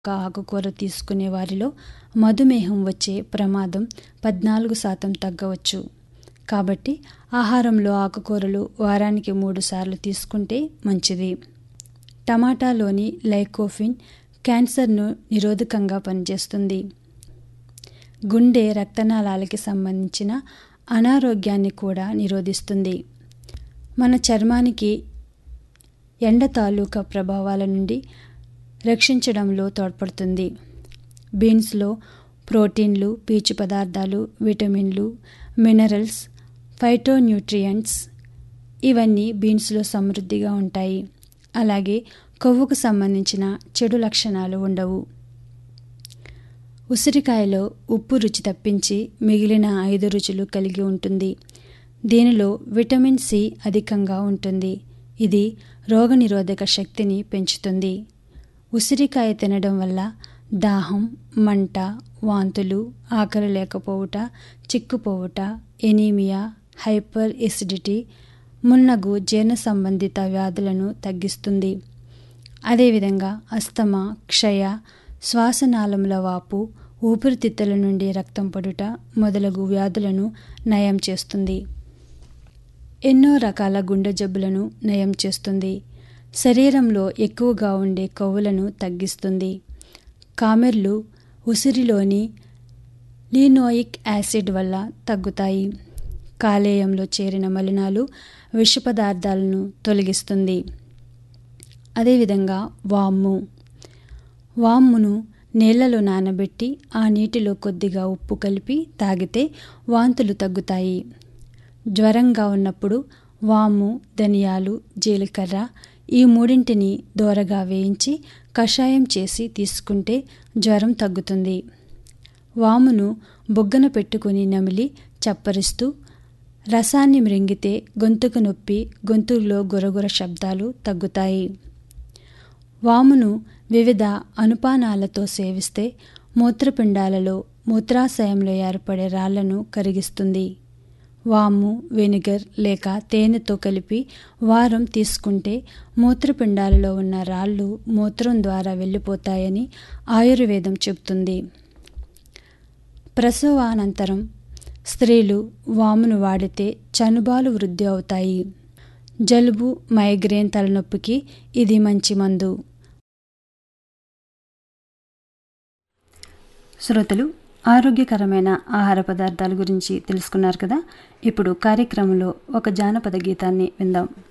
ఒక ఆకుకూర తీసుకునే వారిలో మధుమేహం వచ్చే ప్రమాదం పద్నాలుగు శాతం తగ్గవచ్చు కాబట్టి ఆహారంలో ఆకుకూరలు వారానికి మూడు సార్లు తీసుకుంటే మంచిది టమాటాలోని లైకోఫిన్ క్యాన్సర్ను నిరోధకంగా పనిచేస్తుంది గుండె రక్తనాళాలకి సంబంధించిన అనారోగ్యాన్ని కూడా నిరోధిస్తుంది మన చర్మానికి ఎండ తాలూకా ప్రభావాల నుండి రక్షించడంలో తోడ్పడుతుంది బీన్స్లో ప్రోటీన్లు పీచు పదార్థాలు విటమిన్లు మినరల్స్ ఫైటోన్యూట్రియంట్స్ ఇవన్నీ బీన్స్లో సమృద్ధిగా ఉంటాయి అలాగే కొవ్వుకు సంబంధించిన చెడు లక్షణాలు ఉండవు ఉసిరికాయలో ఉప్పు రుచి తప్పించి మిగిలిన ఐదు రుచులు కలిగి ఉంటుంది దీనిలో విటమిన్ సి అధికంగా ఉంటుంది ఇది రోగనిరోధక శక్తిని పెంచుతుంది ఉసిరికాయ తినడం వల్ల దాహం మంట వాంతులు ఆకలి లేకపోవుట చిక్కుపోవుట ఎనీమియా హైపర్ ఎసిడిటీ మున్నగు జీర్ణ సంబంధిత వ్యాధులను తగ్గిస్తుంది అదేవిధంగా అస్తమా క్షయ శ్వాసనాళముల వాపు ఊపిరితిత్తుల నుండి రక్తం పడుట మొదలగు వ్యాధులను నయం చేస్తుంది ఎన్నో రకాల గుండె జబ్బులను నయం చేస్తుంది శరీరంలో ఎక్కువగా ఉండే కొవ్వులను తగ్గిస్తుంది కామెర్లు ఉసిరిలోని లీనోయిక్ యాసిడ్ వల్ల తగ్గుతాయి కాలేయంలో చేరిన మలినాలు విష పదార్థాలను తొలగిస్తుంది అదేవిధంగా వామ్ము వామ్మును నీళ్లలో నానబెట్టి ఆ నీటిలో కొద్దిగా ఉప్పు కలిపి తాగితే వాంతులు తగ్గుతాయి జ్వరంగా ఉన్నప్పుడు వాము ధనియాలు జీలకర్ర ఈ మూడింటిని దోరగా వేయించి కషాయం చేసి తీసుకుంటే జ్వరం తగ్గుతుంది వామును బొగ్గన పెట్టుకుని నమిలి చప్పరిస్తూ రసాన్ని మృంగితే గొంతుకు నొప్పి గొంతులో గురగుర శబ్దాలు తగ్గుతాయి వామును వివిధ అనుపానాలతో సేవిస్తే మూత్రపిండాలలో మూత్రాశయంలో ఏర్పడే రాళ్లను కరిగిస్తుంది వాము వెనిగర్ లేక తేనెతో కలిపి వారం తీసుకుంటే మూత్రపిండాలలో ఉన్న రాళ్ళు మూత్రం ద్వారా వెళ్ళిపోతాయని ఆయుర్వేదం చెబుతుంది ప్రసవానంతరం స్త్రీలు వామును వాడితే చనుబాలు వృద్ధి అవుతాయి జలుబు మైగ్రేన్ తలనొప్పికి ఇది మంచి మందు శ్రోతలు ఆరోగ్యకరమైన ఆహార పదార్థాల గురించి తెలుసుకున్నారు కదా ఇప్పుడు కార్యక్రమంలో ఒక జానపద గీతాన్ని విందాం